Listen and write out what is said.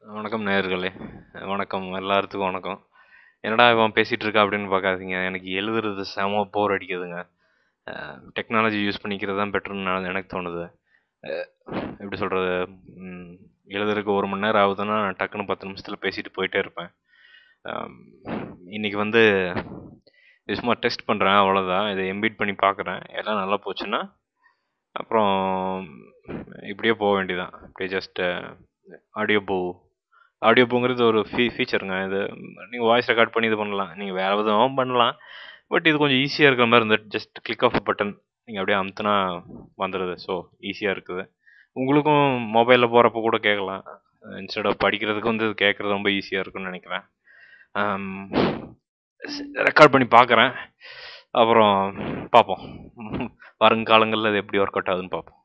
வணக்கம் நேயர்களே வணக்கம் எல்லாத்துக்கும் வணக்கம் என்னடா இவன் பேசிகிட்டு இருக்கா அப்படின்னு பார்க்காதீங்க எனக்கு எழுதுறது செம போர் அடிக்குதுங்க டெக்னாலஜி யூஸ் பண்ணிக்கிறது தான் பெட்டர்னு நான் எனக்கு தோணுது அஹ் எப்படி சொல்கிறது எழுதுறதுக்கு ஒரு மணி நேரம் ஆகுதுன்னா நான் டக்குன்னு பத்து நிமிஷத்தில் பேசிட்டு போயிட்டே இருப்பேன் ஆம், இன்னைக்கு வந்து இது சும்மா டெஸ்ட் பண்ணுறேன் அவ்வளோதான் இதை எம்பிட் பண்ணி பார்க்குறேன் எல்லாம் நல்லா போச்சுன்னா அப்புறம் இப்படியே போக வேண்டியதான் இப்படியே ஜஸ்ட் ஆடியோ பூ ஆடியோ பூங்கிறது ஒரு ஃபீ ஃபீச்சருங்க இது நீங்கள் வாய்ஸ் ரெக்கார்ட் பண்ணி இது பண்ணலாம் நீங்கள் வேறு விதமாகவும் பண்ணலாம் பட் இது கொஞ்சம் ஈஸியாக இருக்கிற மாதிரி இருந்தது ஜஸ்ட் கிளிக் ஆஃப் பட்டன் நீங்கள் அப்படியே அமுத்துனா வந்துடுது ஸோ ஈஸியாக இருக்குது உங்களுக்கும் மொபைலில் போகிறப்ப கூட கேட்கலாம் இன்ஸ்டெட் ஆஃப் படிக்கிறதுக்கு வந்து இது கேட்குறது ரொம்ப ஈஸியாக இருக்கும்னு நினைக்கிறேன் ரெக்கார்ட் பண்ணி பார்க்குறேன் அப்புறம் பார்ப்போம் வருங்காலங்களில் இது எப்படி ஒர்க் அவுட் ஆகுதுன்னு பார்ப்போம்